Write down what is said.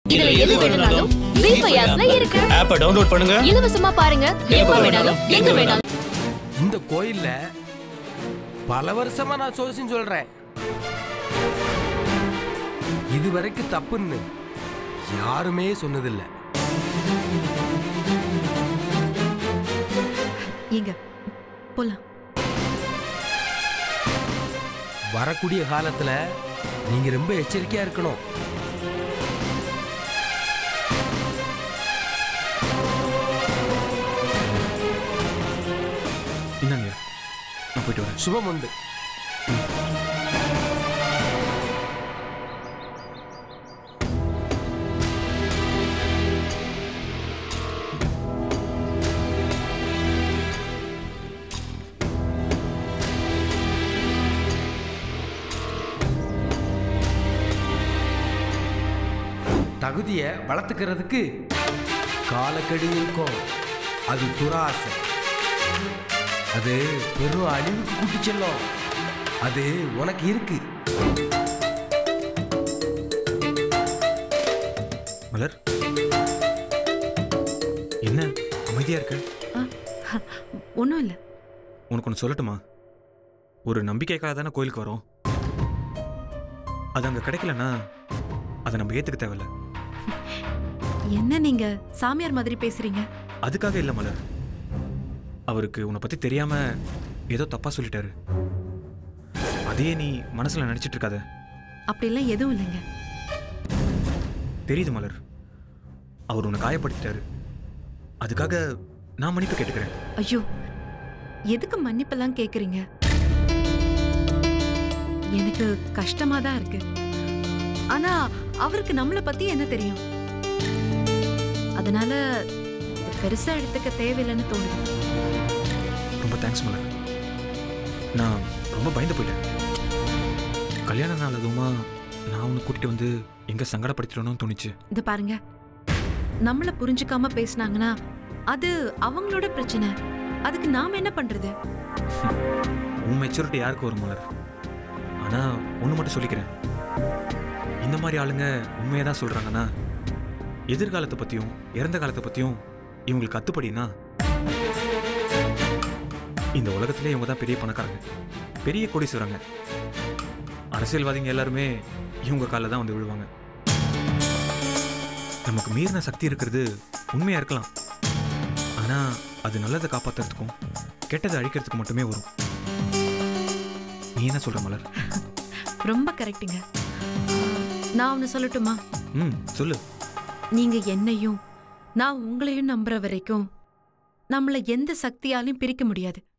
இதுல எது வேணும்னாலும் ஜீ ஃபைவ் ஆப்ல இருக்கு ஆப்பை டவுன்லோட் பண்ணுங்க இலவசமா பாருங்க எப்ப வேணாலும் எங்க வேணாலும் இந்த கோயில்ல பல வருஷமா நான் சோசியம் சொல்றேன் இது வரைக்கும் தப்புன்னு யாருமே சொன்னதில்லை ஏங்க போலாம் வரக்கூடிய காலத்துல நீங்க ரொம்ப எச்சரிக்கையா இருக்கணும் என்னங்க நான் போயிட்டு வரேன் சுபம் உண்டு தகுதியை வளர்த்துக்கிறதுக்கு காலக்கெடு இருக்கும் அது துராசை அது பெரும் அழிவுக்கு கூட்டி செல்லும் அது உனக்கு இருக்கு மலர் என்ன அமைதியா இருக்க ஒன்றும் இல்லை உனக்கு ஒன்று சொல்லட்டுமா ஒரு நம்பிக்கைக்காக தானே கோயிலுக்கு வரோம் அது அங்கே கிடைக்கலன்னா அதை நம்ம ஏற்றுக்க தேவையில்ல என்ன நீங்க சாமியார் மாதிரி பேசுறீங்க அதுக்காக இல்லை மலர் அவருக்கு உன்னை பற்றி தெரியாம ஏதோ தப்பாக சொல்லிட்டாரு அதையே நீ மனசில் நினச்சிட்டு இருக்காத அப்படிலாம் எதுவும் இல்லைங்க தெரியுது மலர் அவர் உன்னை காயப்படுத்திட்டாரு அதுக்காக நான் மன்னிப்பு கேட்டுக்கிறேன் ஐயோ எதுக்கு மன்னிப்பெல்லாம் கேக்குறீங்க எனக்கு கஷ்டமா தான் இருக்கு ஆனா அவருக்கு நம்மளை பத்தி என்ன தெரியும் அதனால இது பெருசா எடுத்துக்க தேவையில்லைன்னு தோணுது ரொம்ப தேங்க்ஸ் மலர் நான் ரொம்ப பயந்து போயிட்டேன் கல்யாண நாள் அதுவுமா நான் உன்னை கூட்டிட்டு வந்து எங்க சங்கடப்படுத்திடணும்னு தோணுச்சு இது பாருங்க நம்மள புரிஞ்சுக்காம பேசுனாங்கன்னா அது அவங்களோட பிரச்சனை அதுக்கு நாம என்ன பண்றது உன் மெச்சூரிட்டி யாருக்கு வரும் மலர் ஆனா ஒன்று மட்டும் சொல்லிக்கிறேன் இந்த மாதிரி ஆளுங்க உண்மையை தான் சொல்றாங்கன்னா எதிர்காலத்தை பத்தியும் இறந்த காலத்தை பத்தியும் இவங்களுக்கு அத்துப்படினா இந்த உலகத்திலே இவங்க தான் பெரிய பணக்காரங்க பெரிய கோடீஸ்வரங்க அரசியல்வாதிங்க எல்லாருமே இவங்க காலில் தான் வந்து விழுவாங்க நமக்கு மீறின சக்தி இருக்கிறது உண்மையா இருக்கலாம் ஆனா அது நல்லதை காப்பாத்துறதுக்கும் கெட்டதை அழிக்கிறதுக்கு மட்டுமே வரும் நீ என்ன சொல்ற மலர் ரொம்ப கரெக்டுங்க நான் ஒன்னு சொல்லட்டுமா ம் சொல்லு நீங்க என்னையும் நான் உங்களையும் நம்புற வரைக்கும் நம்மள எந்த சக்தியாலையும் பிரிக்க முடியாது